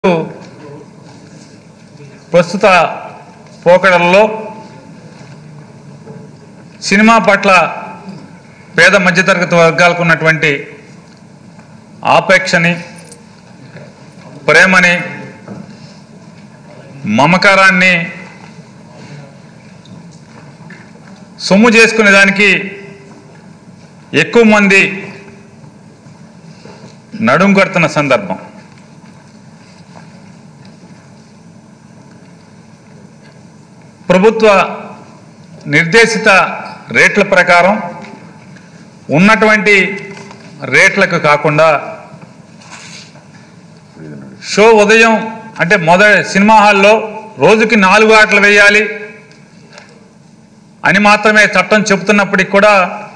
ప్రస్తుత పోకడల్లో సినిమా పట్ల పేద మధ్యతరగతి వర్గాలకు ఉన్నటువంటి ఆపేక్షని ప్రేమని మమకారాన్ని సొమ్ము చేసుకునే దానికి ఎక్కువ మంది నడుం కడుతున్న సందర్భం ప్రభుత్వ నిర్దేశిత రేట్ల ప్రకారం ఉన్నటువంటి రేట్లకు కాకుండా షో ఉదయం అంటే మొదటి సినిమా హాల్లో రోజుకి నాలుగు ఆటలు వేయాలి అని మాత్రమే చట్టం చెబుతున్నప్పటికి కూడా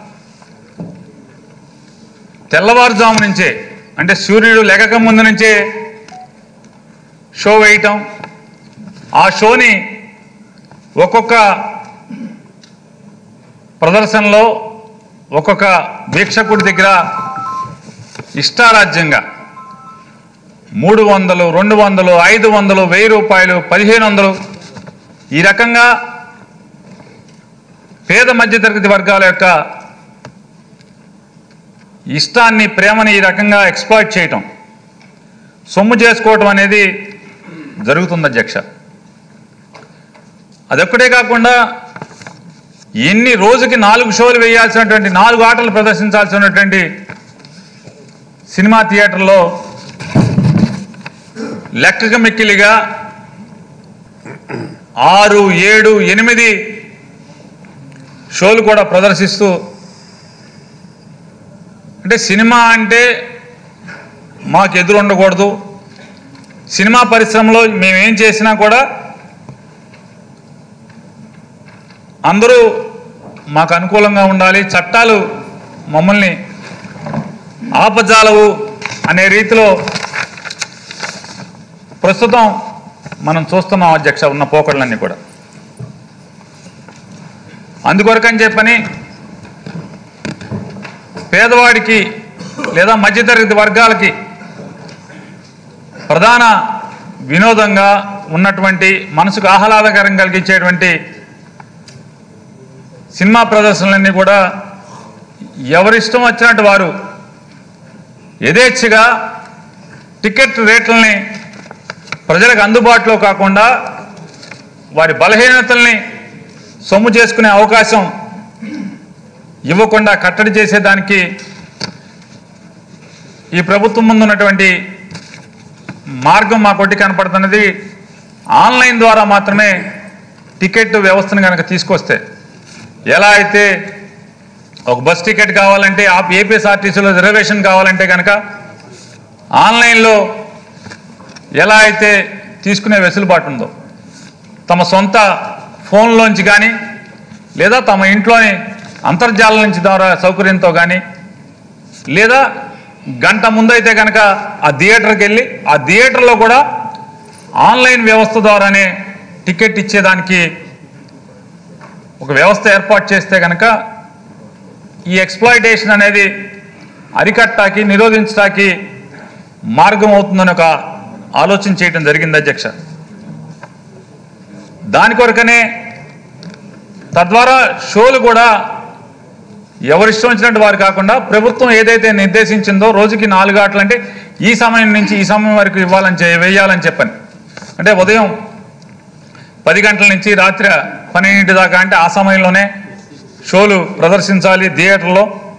తెల్లవారుజాము నుంచే అంటే సూర్యుడు లెగక ముందు నుంచే షో వేయటం ఆ షోని ఒక్కొక్క ప్రదర్శనలో ఒక్కొక్క వీక్షకుడి దగ్గర ఇష్టారాజ్యంగా మూడు వందలు రెండు వందలు ఐదు వందలు వెయ్యి రూపాయలు పదిహేను వందలు ఈ రకంగా పేద మధ్యతరగతి వర్గాల యొక్క ఇష్టాన్ని ప్రేమని ఈ రకంగా ఎక్స్ప్లాయిట్ చేయటం సొమ్ము చేసుకోవటం అనేది జరుగుతుంది అధ్యక్ష అదొక్కటే కాకుండా ఎన్ని రోజుకి నాలుగు షోలు వేయాల్సినటువంటి నాలుగు ఆటలు ప్రదర్శించాల్సినటువంటి సినిమా థియేటర్లో లెక్కకు మిక్కిలిగా ఆరు ఏడు ఎనిమిది షోలు కూడా ప్రదర్శిస్తూ అంటే సినిమా అంటే మాకు ఎదురు ఉండకూడదు సినిమా పరిశ్రమలో మేమేం చేసినా కూడా అందరూ మాకు అనుకూలంగా ఉండాలి చట్టాలు మమ్మల్ని ఆపజాలవు అనే రీతిలో ప్రస్తుతం మనం చూస్తున్నాం అధ్యక్ష ఉన్న పోకడలన్నీ కూడా అందుకొరకని చెప్పని పేదవాడికి లేదా మధ్యతరగతి వర్గాలకి ప్రధాన వినోదంగా ఉన్నటువంటి మనసుకు ఆహ్లాదకరం కలిగించేటువంటి సినిమా ప్రదర్శనలన్నీ కూడా ఎవరిష్టం వచ్చినట్టు వారు యథేచ్ఛగా టికెట్ రేట్లని ప్రజలకు అందుబాటులో కాకుండా వారి బలహీనతల్ని సొమ్ము చేసుకునే అవకాశం ఇవ్వకుండా కట్టడి చేసేదానికి ఈ ప్రభుత్వం ముందు ఉన్నటువంటి మార్గం మా కొట్టి కనపడుతున్నది ఆన్లైన్ ద్వారా మాత్రమే టికెట్ వ్యవస్థను కనుక తీసుకొస్తే ఎలా అయితే ఒక బస్ టికెట్ కావాలంటే ఆ ఏపీఎస్ఆర్టీసీలో రిజర్వేషన్ కావాలంటే కనుక ఆన్లైన్లో ఎలా అయితే తీసుకునే వెసులుబాటు ఉందో తమ సొంత ఫోన్లోంచి కానీ లేదా తమ ఇంట్లోని అంతర్జాలం నుంచి ద్వారా సౌకర్యంతో కానీ లేదా గంట ముందైతే కనుక ఆ థియేటర్కి వెళ్ళి ఆ థియేటర్లో కూడా ఆన్లైన్ వ్యవస్థ ద్వారానే టికెట్ ఇచ్చేదానికి ఒక వ్యవస్థ ఏర్పాటు చేస్తే కనుక ఈ ఎక్స్ప్లాయిటేషన్ అనేది అరికట్టాకి నిరోధించడానికి మార్గం అవుతుందని ఒక ఆలోచన చేయడం జరిగింది అధ్యక్ష దాని కొరకనే తద్వారా షోలు కూడా ఎవరిష్టం వచ్చినట్టు వారు కాకుండా ప్రభుత్వం ఏదైతే నిర్దేశించిందో రోజుకి నాలుగు ఆటలు అంటే ఈ సమయం నుంచి ఈ సమయం వరకు ఇవ్వాలని చే వేయాలని చెప్పని అంటే ఉదయం పది గంటల నుంచి రాత్రి పన్నెండింటి దాకా అంటే ఆ సమయంలోనే షోలు ప్రదర్శించాలి థియేటర్లో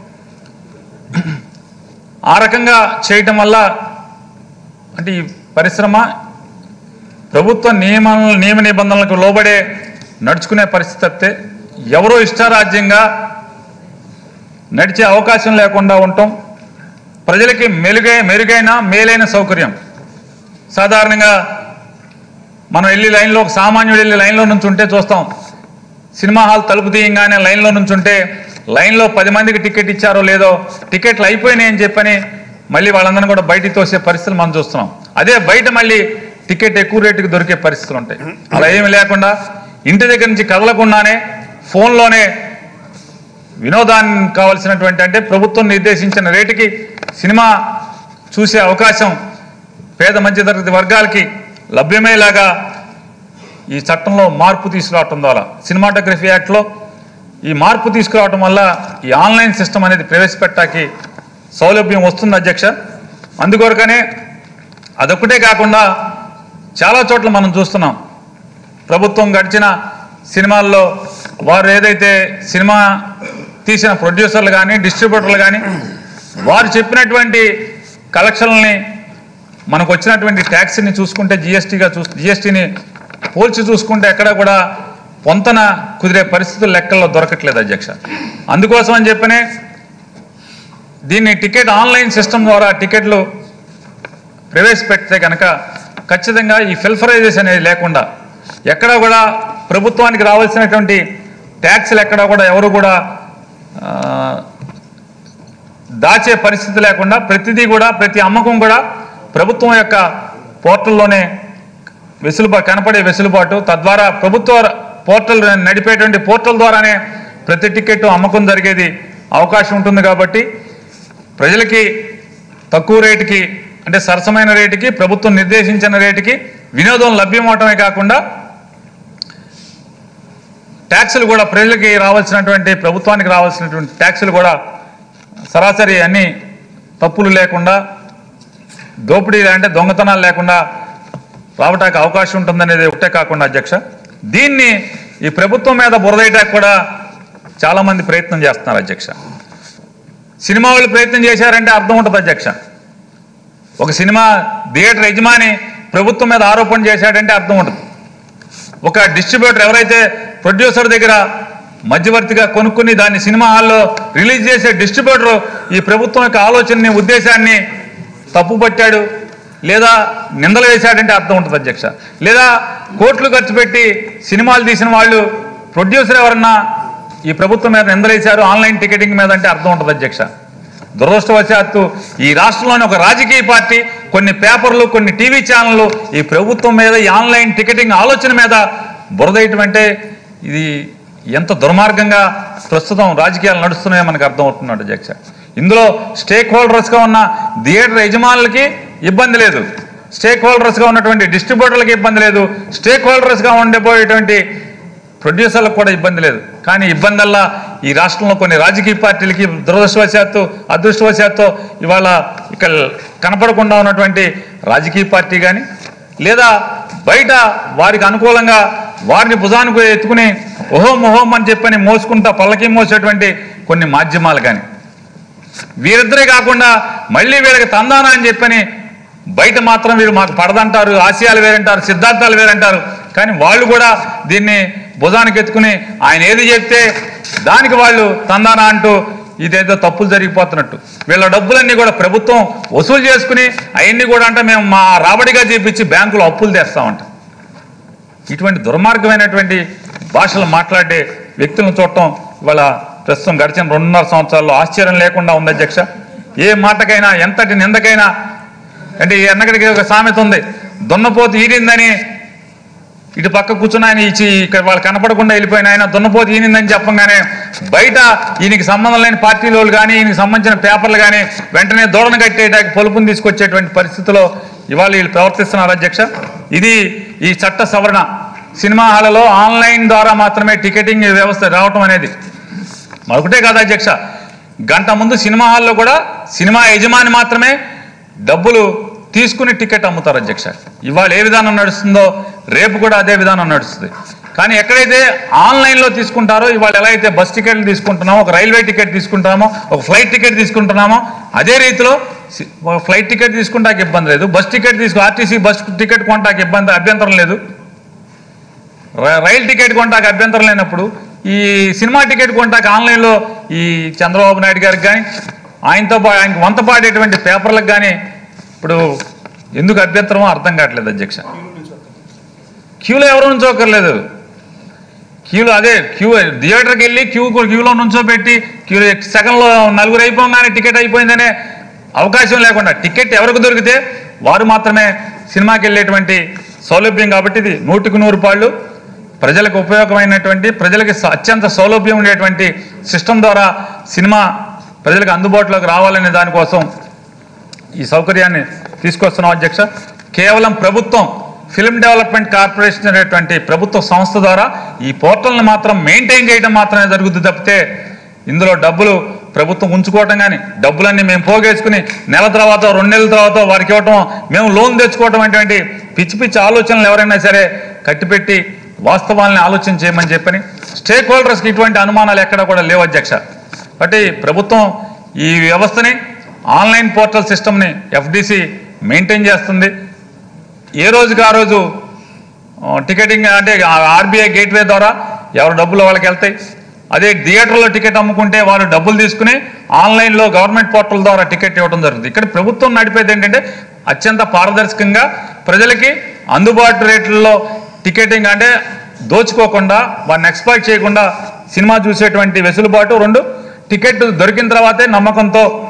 ఆ రకంగా చేయటం వల్ల అంటే ఈ పరిశ్రమ ప్రభుత్వ నియమ నియమ నిబంధనలకు లోబడే నడుచుకునే పరిస్థితి తప్పితే ఎవరో ఇష్టారాజ్యంగా నడిచే అవకాశం లేకుండా ఉండటం ప్రజలకి మెరుగై మెరుగైన మేలైన సౌకర్యం సాధారణంగా మనం వెళ్ళి లైన్లో ఒక సామాన్యుడు వెళ్ళి లైన్లో నుంచి ఉంటే చూస్తాం సినిమా హాల్ తలుపు తీయంగానే లైన్లో నుంచి ఉంటే లైన్లో పది మందికి టికెట్ ఇచ్చారో లేదో టికెట్లు అయిపోయినాయి అని చెప్పని మళ్ళీ వాళ్ళందరినీ కూడా బయటికి తోసే పరిస్థితులు మనం చూస్తున్నాం అదే బయట మళ్ళీ టికెట్ ఎక్కువ రేటుకి దొరికే పరిస్థితులు ఉంటాయి అలా ఏమి లేకుండా ఇంటి దగ్గర నుంచి కదలకుండానే ఫోన్లోనే వినోదానికి కావలసినటువంటి అంటే ప్రభుత్వం నిర్దేశించిన రేటుకి సినిమా చూసే అవకాశం పేద మధ్యతరగతి వర్గాలకి లభ్యమయ్యేలాగా ఈ చట్టంలో మార్పు తీసుకురావటం ద్వారా సినిమాటోగ్రఫీ యాక్ట్లో ఈ మార్పు తీసుకురావటం వల్ల ఈ ఆన్లైన్ సిస్టమ్ అనేది ప్రవేశపెట్టాకి సౌలభ్యం వస్తుంది అధ్యక్ష అందుకొరకనే అదొక్కటే కాకుండా చాలా చోట్ల మనం చూస్తున్నాం ప్రభుత్వం గడిచిన సినిమాల్లో వారు ఏదైతే సినిమా తీసిన ప్రొడ్యూసర్లు కానీ డిస్ట్రిబ్యూటర్లు కానీ వారు చెప్పినటువంటి కలెక్షన్లని మనకు వచ్చినటువంటి ట్యాక్స్ని చూసుకుంటే జిఎస్టీగా చూ జిఎస్టీని పోల్చి చూసుకుంటే ఎక్కడ కూడా పొంతన కుదిరే పరిస్థితులు లెక్కల్లో దొరకట్లేదు అధ్యక్ష అందుకోసం అని చెప్పనే దీన్ని టికెట్ ఆన్లైన్ సిస్టమ్ ద్వారా టికెట్లు ప్రవేశపెడితే కనుక ఖచ్చితంగా ఈ ఫిల్ఫరైజేషన్ అనేది లేకుండా ఎక్కడ కూడా ప్రభుత్వానికి రావాల్సినటువంటి ట్యాక్స్లు ఎక్కడ కూడా ఎవరు కూడా ఆ, దాచే పరిస్థితి లేకుండా ప్రతిదీ కూడా ప్రతి అమ్మకం కూడా ప్రభుత్వం యొక్క పోర్టల్లోనే వెసులుబాటు కనపడే వెసులుబాటు తద్వారా ప్రభుత్వ పోర్టల్ నడిపేటువంటి పోర్టల్ ద్వారానే ప్రతి టికెట్ అమ్మకం జరిగేది అవకాశం ఉంటుంది కాబట్టి ప్రజలకి తక్కువ రేటుకి అంటే సరసమైన రేటుకి ప్రభుత్వం నిర్దేశించిన రేటుకి వినోదం లభ్యమవటమే కాకుండా ట్యాక్సులు కూడా ప్రజలకి రావాల్సినటువంటి ప్రభుత్వానికి రావాల్సినటువంటి ట్యాక్సులు కూడా సరాసరి అన్ని తప్పులు లేకుండా దోపిడీ అంటే దొంగతనాలు లేకుండా రావటానికి అవకాశం ఉంటుందనేది ఒకటే కాకుండా అధ్యక్ష దీన్ని ఈ ప్రభుత్వం మీద బురదేయటానికి కూడా చాలామంది ప్రయత్నం చేస్తున్నారు అధ్యక్ష సినిమా వాళ్ళు ప్రయత్నం చేశారంటే అర్థం ఉంటుంది అధ్యక్ష ఒక సినిమా థియేటర్ యజమాని ప్రభుత్వం మీద ఆరోపణ చేశాడంటే అర్థం ఉంటుంది ఒక డిస్ట్రిబ్యూటర్ ఎవరైతే ప్రొడ్యూసర్ దగ్గర మధ్యవర్తిగా కొనుక్కుని దాన్ని సినిమా హాల్లో రిలీజ్ చేసే డిస్ట్రిబ్యూటర్ ఈ ప్రభుత్వం యొక్క ఆలోచనని ఉద్దేశాన్ని తప్పుపట్టాడు లేదా నిందలు వేశాడంటే అర్థం ఉంటుంది అధ్యక్ష లేదా కోట్లు ఖర్చు పెట్టి సినిమాలు తీసిన వాళ్ళు ప్రొడ్యూసర్ ఎవరన్నా ఈ ప్రభుత్వం మీద నిందలేశారు ఆన్లైన్ టికెటింగ్ మీద అంటే అర్థం ఉంటుంది అధ్యక్ష దురదృష్టవశాత్తు ఈ రాష్ట్రంలోని ఒక రాజకీయ పార్టీ కొన్ని పేపర్లు కొన్ని టీవీ ఛానళ్ళు ఈ ప్రభుత్వం మీద ఈ ఆన్లైన్ టికెటింగ్ ఆలోచన మీద బురదేయటం అంటే ఇది ఎంత దుర్మార్గంగా ప్రస్తుతం రాజకీయాలు నడుస్తున్నాయో మనకు అర్థమవుతున్నాడు అధ్యక్ష ఇందులో స్టేక్ హోల్డర్స్గా ఉన్న థియేటర్ యజమానులకి ఇబ్బంది లేదు స్టేక్ హోల్డర్స్గా ఉన్నటువంటి డిస్ట్రిబ్యూటర్లకి ఇబ్బంది లేదు స్టేక్ హోల్డర్స్గా ఉండిపోయేటువంటి ప్రొడ్యూసర్లకు కూడా ఇబ్బంది లేదు కానీ ఇబ్బందల్లా ఈ రాష్ట్రంలో కొన్ని రాజకీయ పార్టీలకి దురదృష్టవశాత్తు అదృష్టవశాత్తు ఇవాళ ఇక్కడ కనపడకుండా ఉన్నటువంటి రాజకీయ పార్టీ కానీ లేదా బయట వారికి అనుకూలంగా వారిని భుజానికి ఎత్తుకుని ఓహోం ఓహోం అని చెప్పని మోసుకుంటా పల్లకి మోసేటువంటి కొన్ని మాధ్యమాలు కానీ వీరిద్దరే కాకుండా మళ్ళీ వీళ్ళకి తందానా అని చెప్పని బయట మాత్రం వీరు మాకు పడదంటారు ఆశయాలు వేరంటారు సిద్ధాంతాలు వేరంటారు కానీ వాళ్ళు కూడా దీన్ని భుజానికి ఎత్తుకుని ఆయన ఏది చెప్తే దానికి వాళ్ళు తందానా అంటూ ఇదేదో తప్పులు జరిగిపోతున్నట్టు వీళ్ళ డబ్బులన్నీ కూడా ప్రభుత్వం వసూలు చేసుకుని అవన్నీ కూడా అంటే మేము మా రాబడిగా చేపించి బ్యాంకులో అప్పులు తెస్తామంట ఇటువంటి దుర్మార్గమైనటువంటి భాషలు మాట్లాడే వ్యక్తులను చూడటం ఇవాళ ప్రస్తుతం గడిచిన రెండున్నర సంవత్సరాల్లో ఆశ్చర్యం లేకుండా ఉంది అధ్యక్ష ఏ మాటకైనా ఎంతటి నిందకైనా అంటే ఈ ఎన్నగడికి ఒక సామెత ఉంది దున్నపోతు ఈరిందని ఇటు పక్క కూర్చున్న ఆయన ఇచ్చి ఇక్కడ వాళ్ళు కనపడకుండా వెళ్ళిపోయిన ఆయన దున్నపోతు ఈనిందని చెప్పంగానే బయట ఈయనకి సంబంధం లేని పార్టీల వాళ్ళు కానీ ఈయనకి సంబంధించిన పేపర్లు కానీ వెంటనే దూడను కట్టేయడానికి పొలుపుని తీసుకొచ్చేటువంటి పరిస్థితిలో ఇవాళ వీళ్ళు ప్రవర్తిస్తున్నారు అధ్యక్ష ఇది ఈ చట్ట సవరణ సినిమా హాలలో ఆన్లైన్ ద్వారా మాత్రమే టికెటింగ్ వ్యవస్థ రావటం అనేది మరొకటే కాదు అధ్యక్ష గంట ముందు సినిమా హాల్లో కూడా సినిమా యజమాని మాత్రమే డబ్బులు తీసుకుని టికెట్ అమ్ముతారు అధ్యక్ష ఇవాళ ఏ విధానం నడుస్తుందో రేపు కూడా అదే విధానం నడుస్తుంది కానీ ఎక్కడైతే ఆన్లైన్లో తీసుకుంటారో ఇవాళ ఎలా అయితే బస్ టికెట్లు తీసుకుంటున్నామో ఒక రైల్వే టికెట్ తీసుకుంటున్నామో ఒక ఫ్లైట్ టికెట్ తీసుకుంటున్నామో అదే రీతిలో సి- ఒక ఫ్లైట్ టికెట్ తీసుకుంటాకి ఇబ్బంది లేదు బస్ టికెట్ తీసుకు ఆర్టీసీ బస్ టికెట్ కొంటాకి ఇబ్బంది అభ్యంతరం లేదు ర- రైలు టికెట్ కొంటాక అభ్యంతరం లేనప్పుడు ఈ సినిమా టికెట్ కొంటాక ఆన్లైన్లో ఈ చంద్రబాబు నాయుడు గారికి కానీ ఆయనతో పా ఆయనకి వంత పాడేటువంటి పేపర్లకు కానీ ఇప్పుడు ఎందుకు అభ్యంతరమో అర్థం కావట్లేదు అధ్యక్ష క్యూలో ఎవరు నుంచోకర్లేదు క్యూలో అదే క్యూ థియేటర్కి వెళ్ళి క్యూ క్యూలో నుంచోబెట్టి క్యూ సెకండ్లో నలుగురు అయిపోగానే టికెట్ అయిపోయిందనే అవకాశం లేకుండా టికెట్ ఎవరికి దొరికితే వారు మాత్రమే సినిమాకి వెళ్ళేటువంటి సౌలభ్యం కాబట్టి ఇది నూటికి నూరు పాళ్ళు ప్రజలకు ఉపయోగమైనటువంటి ప్రజలకి స- అత్యంత సౌలభ్యం ఉండేటువంటి సిస్టమ్ ద్వారా సినిమా ప్రజలకు అందుబాటులోకి రావాలనే దానికోసం ఈ సౌకర్యాన్ని తీసుకొస్తున్నాం అధ్యక్ష కేవలం ప్రభుత్వం ఫిల్మ్ డెవలప్మెంట్ కార్పొరేషన్ అనేటువంటి ప్రభుత్వ సంస్థ ద్వారా ఈ పోర్టల్ని మాత్రం మెయింటైన్ చేయడం మాత్రమే జరుగుతుంది తప్పితే ఇందులో డబ్బులు ప్రభుత్వం ఉంచుకోవటం కానీ డబ్బులన్నీ మేము పోగేసుకుని నెల తర్వాత రెండు నెలల తర్వాత వారికి ఇవ్వటం మేము లోన్ తెచ్చుకోవటం అటువంటి పిచ్చి పిచ్చి ఆలోచనలు ఎవరైనా సరే కట్టిపెట్టి వాస్తవాల్ని ఆలోచన చేయమని చెప్పని స్టేక్ హోల్డర్స్కి ఇటువంటి అనుమానాలు ఎక్కడ కూడా లేవు అధ్యక్ష కాబట్టి ప్రభుత్వం ఈ వ్యవస్థని ఆన్లైన్ పోర్టల్ సిస్టమ్ని ఎఫ్డిసి మెయింటైన్ చేస్తుంది ఏ రోజుకి ఆ రోజు ఆ, టికెటింగ్ అంటే ఆర్బీఐ గేట్వే ద్వారా ఎవరు డబ్బులు వాళ్ళకి వెళ్తాయి అదే థియేటర్లో టికెట్ అమ్ముకుంటే వాళ్ళు డబ్బులు తీసుకుని ఆన్లైన్లో గవర్నమెంట్ పోర్టల్ ద్వారా టికెట్ ఇవ్వడం జరుగుతుంది ఇక్కడ ప్రభుత్వం నడిపేది ఏంటంటే అత్యంత పారదర్శకంగా ప్రజలకి అందుబాటు రేట్లలో టికెటింగ్ అంటే దోచుకోకుండా వారిని ఎక్స్ప్లాయిట్ చేయకుండా సినిమా చూసేటువంటి వెసులుబాటు రెండు టికెట్ దొరికిన తర్వాతే నమ్మకంతో